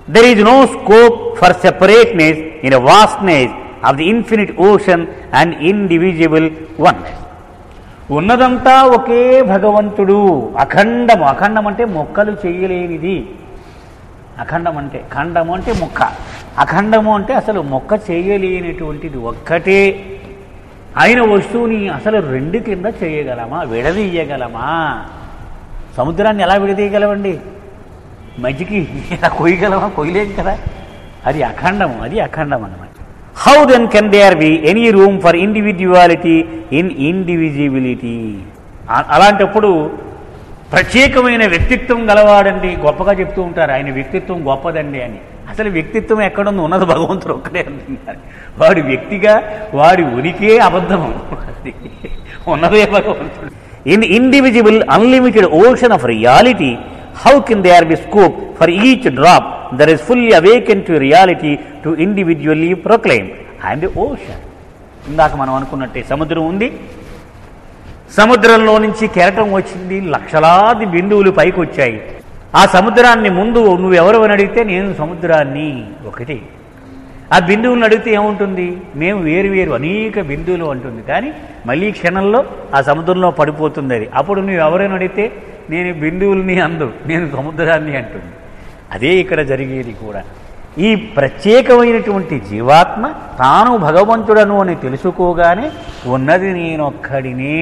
There is no scope for separateness in a vastness of the infinite ocean and indivisible oneness. ఉన్నదంతా ఒకే భగవంతుడు అఖండము అఖండం అంటే మొక్కలు చేయలేనిది అఖండం అంటే ఖండము అంటే మొక్క అఖండము అంటే అసలు మొక్క చేయలేనటువంటిది ఒక్కటే అయిన వస్తువుని అసలు రెండు కింద చేయగలమా విడదీయగలమా సముద్రాన్ని ఎలా విడదీయగలమండి మధ్యకి ఎలా కొయ్యగలమా కొయ్యలేం కదా అది అఖండము అది అఖండం అన్నమాట how then can there be any room for individuality in indivisibility అలాంటప్పుడు ప్రత్యేకమైన వ్యక్తిత్వం గలవాడండి గొప్పగా చెప్తూ ఉంటారు ఆయన వ్యక్తిత్వం గొప్పదండి అని అసలు వ్యక్తిత్వం ఎక్కడుంది ఉన్నది భగవంతుడు ఒక్కడే అంటున్నారు వాడి వ్యక్తిగా వాడి ఉనికే అబద్ధము అది ఉన్నదే భగవంతుడు in indivisible unlimited ocean of reality how can there be scope for each drop there is fully awaken to reality to individually proclaim and ocean ఇందాక మనం అనుకున్నట్టే సముద్రం ఉంది సముద్రంలో నుంచి కెరటం వచ్చింది లక్షలాది బిందువులు పైకి వచ్చాయి ఆ సముద్రాన్ని ముందు నువ్వెవరు అని అడిగితే నేను సముద్రాన్ని ఒకటి ఆ బిందువులను అడిగితే ఏముంటుంది మేము వేరు వేరు అనేక బిందువులు అంటుంది కానీ మళ్ళీ క్షణంలో ఆ సముద్రంలో పడిపోతుంది అది అప్పుడు నువ్వు ఎవరైనా అడిగితే నేను బిందువుల్ని అందు నేను సముద్రాన్ని అంటుంది అదే ఇక్కడ జరిగేది కూడా ఈ ప్రత్యేకమైనటువంటి జీవాత్మ తాను భగవంతుడను అని తెలుసుకోగానే ఉన్నది నేనొక్కడినే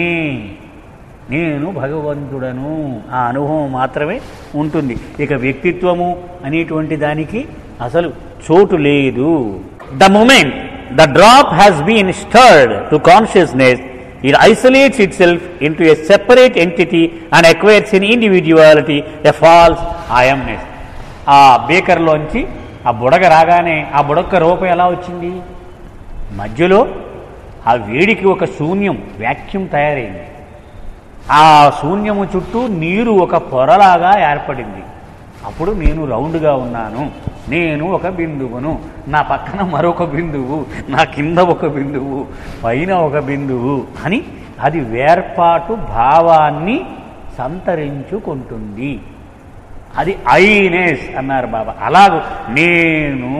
నేను భగవంతుడను ఆ అనుభవం మాత్రమే ఉంటుంది ఇక వ్యక్తిత్వము అనేటువంటి దానికి అసలు చోటు లేదు the moment the drop has been stirred to consciousness it isolates itself into a separate entity and acquires in individuality a false I amness ah బేకర్లోంచి ఆ బుడగ రాగానే ఆ బుడగ రూపం ఎలా వచ్చింది మధ్యలో ఆ వేడికి ఒక శూన్యం వ్యాక్యూమ్ తయారైంది ఆ శూన్యము చుట్టూ నీరు ఒక పొరలాగా ఏర్పడింది అప్పుడు నేను రౌండ్గా ఉన్నాను నేను ఒక బిందువును నా పక్కన మరొక బిందువు నా కింద ఒక బిందువు పైన ఒక బిందువు అని అది వేర్పాటు భావాన్ని సంతరించుకుంటుంది అది ఐనెస్ అన్నారు బాబా అలాగ నేను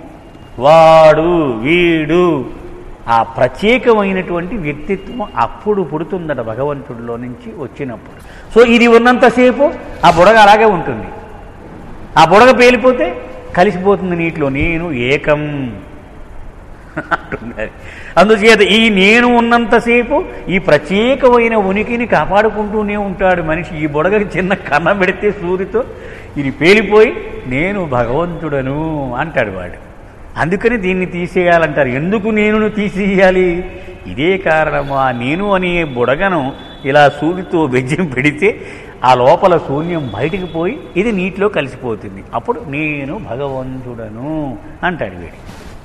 వాడు వీడు ఆ ప్రత్యేకమైనటువంటి వ్యక్తిత్వం అప్పుడు పుడుతుందట భగవంతుడిలో నుంచి వచ్చినప్పుడు సో ఇది ఉన్నంతసేపు ఆ బుడగ అలాగే ఉంటుంది ఆ బుడగ పేలిపోతే కలిసిపోతుంది నీటిలో నేను ఏకం అంటున్నారు అందుచేత ఈ నేను ఉన్నంతసేపు ఈ ప్రత్యేకమైన ఉనికిని కాపాడుకుంటూనే ఉంటాడు మనిషి ఈ బుడగకి చిన్న కన్న పెడితే సూర్యుతో ఇది పేలిపోయి నేను భగవంతుడను అంటాడు వాడు అందుకని దీన్ని తీసేయాలంటారు ఎందుకు నేను తీసేయాలి ఇదే కారణము ఆ నేను అనే బుడగను ఇలా సూదితో బెజ్జం పెడితే ఆ లోపల శూన్యం బయటికి పోయి ఇది నీటిలో కలిసిపోతుంది అప్పుడు నేను భగవంతుడను అంటాడు వీడు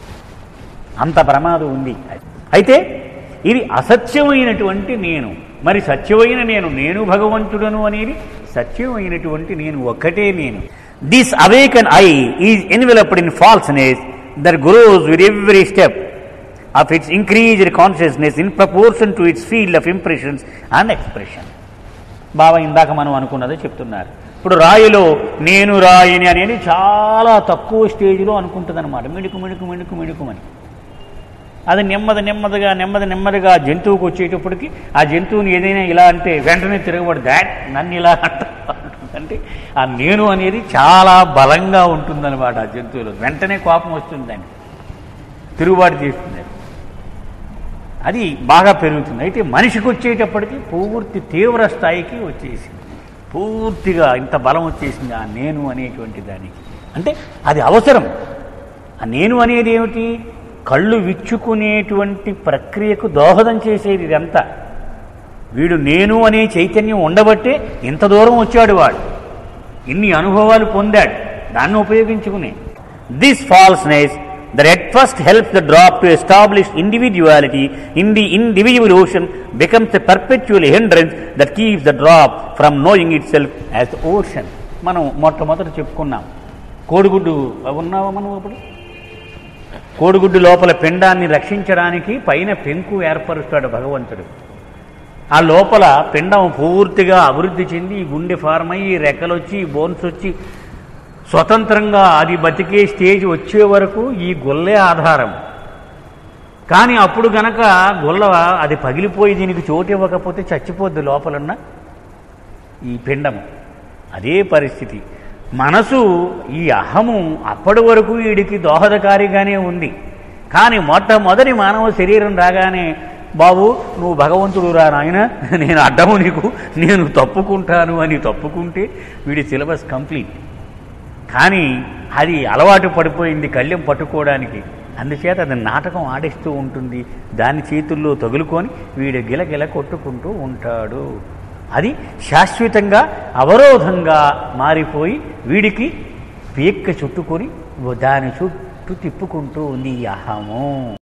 అంత ప్రమాదం ఉంది అయితే ఇది అసత్యమైనటువంటి నేను మరి సత్యమైన నేను నేను భగవంతుడను అనేది సత్యమైనటువంటి నేను ఒక్కటే నేను this awaken I is enveloped in falseness that grows with every step of its increased consciousness in proportion to its field of impressions and expression Baba ఇందాక మనం అనుకున్నదే చెప్తున్నారు ఇప్పుడు రాయిలో నేను రాయిని అనేది చాలా తక్కువ స్టేజ్లో అనుకుంటుంది అనమాట మిణుకు మిణుకు మిణుకు మిణుకుమని అది నెమ్మది నెమ్మదిగా నెమ్మది నెమ్మదిగా జంతువుకు వచ్చేటప్పటికి ఆ జంతువుని ఏదైనా ఇలా అంటే వెంటనే తిరగబడి దాట్ నన్ను ఇలా అంట అంటే ఆ నేను అనేది చాలా బలంగా ఉంటుందన్నమాట ఆ జంతువులు వెంటనే కోపం వస్తుంది దానికి తిరుగుబాటు చేస్తుంది అది. అది బాగా పెరుగుతుంది అయితే మనిషికి వచ్చేటప్పటికి పూర్తి తీవ్ర స్థాయికి వచ్చేసింది పూర్తిగా ఇంత బలం వచ్చేసింది ఆ నేను అనేటువంటి దానికి అంటే అది అవసరం ఆ నేను అనేది ఏమిటి కళ్ళు విచ్చుకునేటువంటి ప్రక్రియకు దోహదం చేసేది ఇదంతా వీడు నేను అనే చైతన్యం ఉండబట్టే ఇంత దూరం వచ్చాడు వాడు ఇన్ని అనుభవాలు పొందాడు దాన్ని ఉపయోగించుకునే this falseness that at first help the drop to establish individuality in the individual ocean becomes a perpetual hindrance that keeps the drop from knowing itself as ocean మనం మొట్టమొదట చెప్పుకున్నాం కోడిగుడ్డు ఉన్నావా మనం అప్పుడు కోడిగుడ్డు లోపల పిండాన్ని రక్షించడానికి పైన పెంకు ఏర్పరుస్తాడు భగవంతుడు ఆ లోపల పిండం పూర్తిగా అభివృద్ధి చెంది ఈ గుండె ఫార్మ్ అయ్యి రెక్కలు వచ్చి బోన్స్ వచ్చి స్వతంత్రంగా అది బతికే స్టేజ్ వచ్చే వరకు ఈ గొల్లే ఆధారం కానీ అప్పుడు గనక గొల్ల అది పగిలిపోయి దీనికి చోటు ఇవ్వకపోతే చచ్చిపోద్ది లోపలున్న ఈ పిండము అదే పరిస్థితి మనసు ఈ అహము అప్పటి వరకు వీడికి దోహదకారిగానే ఉంది కానీ మొట్టమొదటి మానవ శరీరం రాగానే బాబు నువ్వు భగవంతుడు రా నాయన నేను అడ్డము నీకు నేను తప్పుకుంటాను అని తప్పుకుంటే వీడి సిలబస్ కంప్లీట్ కానీ అది అలవాటు పడిపోయింది కళ్ళెం పట్టుకోవడానికి అందుచేత అది నాటకం ఆడిస్తూ ఉంటుంది దాని చేతుల్లో తగులుకొని వీడు గిలగిల కొట్టుకుంటూ ఉంటాడు అది శాశ్వతంగా అవరోధంగా మారిపోయి వీడికి పీక్క చుట్టుకొని దాని చుట్టూ తిప్పుకుంటూ ఉంది ఈ అహము